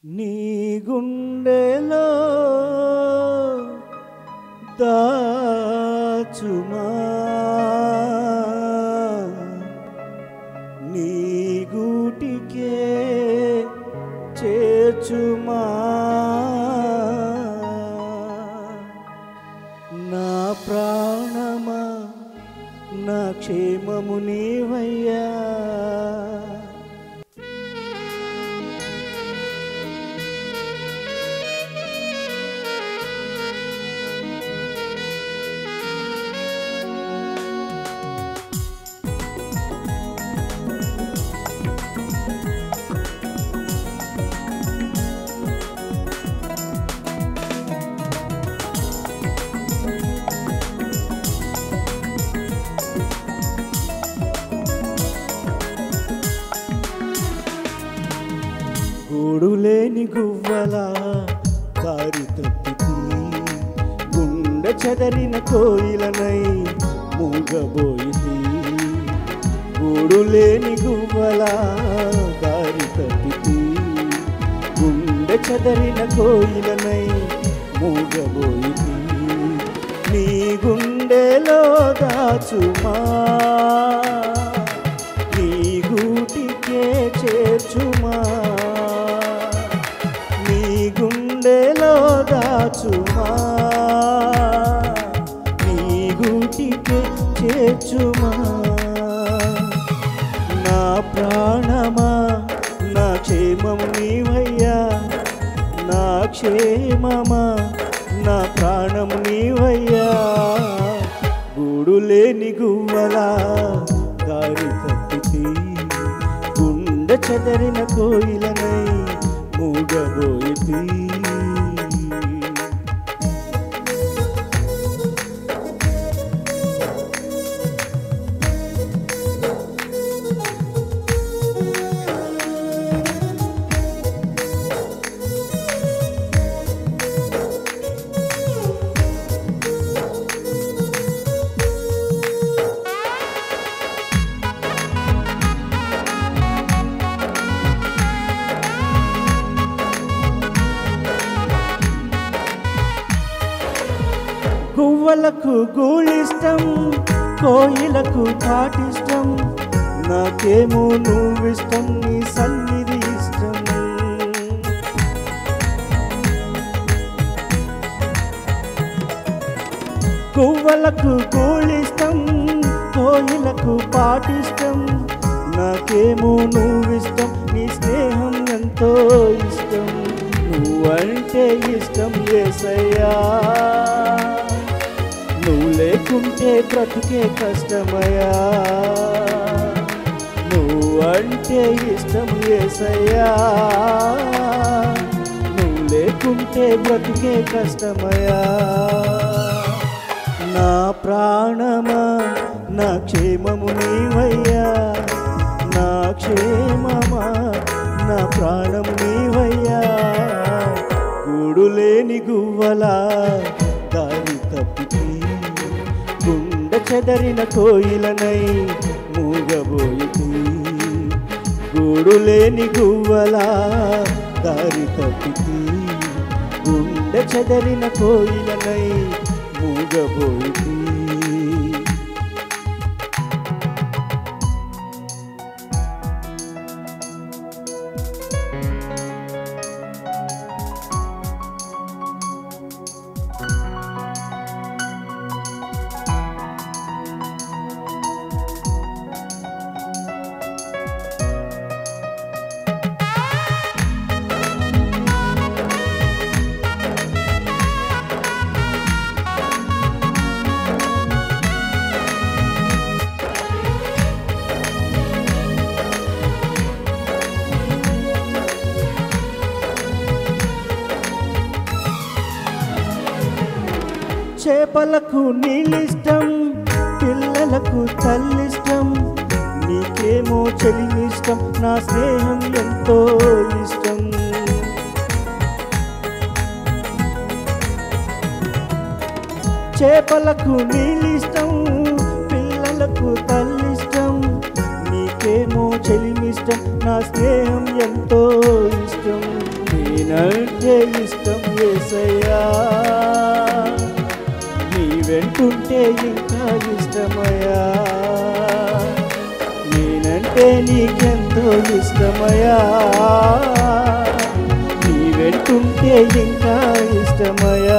నీ గుండెలో దాచుమా నీ గూటికే చేర్చుమా నా ప్రాణమా నా క్షేమము నీవయ్యా గూడు లేని గువ్వలా దారి తప్పితి గుండె చెదరిన కోయిలనై మూగబోయితి గూడు లేని గువ్వలా దారి తప్పితి గుండె చెదరిన కోయిలనై మూగబోయితి నీ గుండెలో దాచుమా నీ గూటికే చేర్చుమా నీ గుండెలో దాచుమా నీ గూటికే చేర్చుమా నా ప్రాణమా నా క్షేమం నీవయ్యా నా క్షేమమా నా ప్రాణం నీవయ్యా గూడు లేని గువ్వలా దారి తప్పితి గుండె చెదరిన కోయిలనై మూగబోయితి గువ్వలకు గూళిష్టం కోయిలకు పాటిష్టం నాకేమో నువ్విష్టం నీ సన్నిధి ఇష్టం గువ్వలకు గూళిష్టం కోయిలకు పాటిష్టం నాకేమో నువ్విష్టం నీ స్నేహం ఎంతో ఇష్టం నువ్వంటే ఇష్టం ఏసయ్యా నువ్వు లేకుంటే బ్రతుకే కష్టమయ్యా నువ్వు అంటే ఇష్టం ఏసయ్యా నువ్వు లేకుంటే బ్రతుకే కష్టమయ్యా నా ప్రాణమా నా క్షేమము నీవయ్యా నా క్షేమమా నా ప్రాణం నీవయ్యా గూడు లేని గువ్వలా దారి తప్పితి గుండె చెదరిన కోయిలనై మూగబోయితి గూడు లేని గువ్వలా దారి తప్పితి గుండె చెదరిన కోయిలనై మూగబోయితి చేపలకు నీళ్ళిష్టం పిల్లలకు తల్లిష్టం నీకేమో చెలిమిష్టం నా స్నేహం ఎంతో ఇష్టం చేపలకు నీళ్ళిష్టం పిల్లలకు తల్లిష్టం నీకేమో చెలిమిష్టం నా స్నేహం ఎంతో ఇష్టం నీ నేనంటే ఇష్టం ఏసయ్యా నీ వెంటుంటే ఇంకా ఇష్టమయ్యా నేనంటే నీకెంతో ఇష్టమయ్యా నీ వెంటుంటే ఇంకా ఇష్టమయ్యా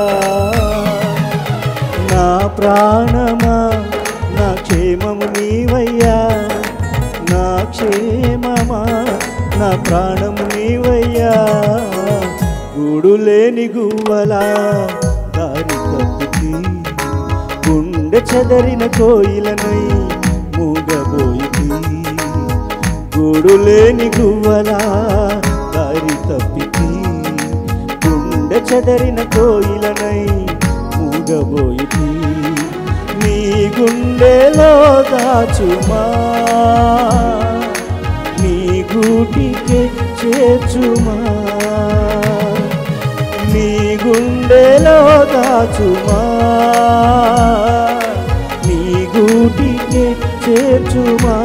నా ప్రాణమా నా క్షేమము నీవయ్యా నా క్షేమమా నా ప్రాణము నీవయ్యా గూడు లేని గువ్వలా దారి తప్పితి గుండె చెదరిన కోయిలనై మూగబోయితి గూడు లేని గువ్వలా దారి తప్పితి గుండె చెదరిన కోయిలనై మూగబోయితి నీ గుండెలో దాచుమా నీ గూటికే చేర్చుమా నీ గుండెలో దాచుమా నీ గూటికే చేర్చుమా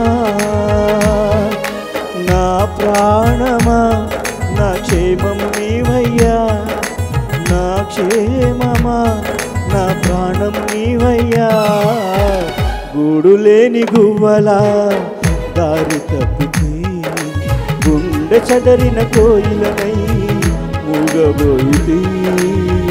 నా ప్రాణమా నా క్షేమము నీవయ్యా నా క్షేమమా నా ప్రాణం నీవయ్యా గూడు లేని గువ్వలా దారి తప్పితే గుండె చదరిన కోయిలనై మూగబోయితే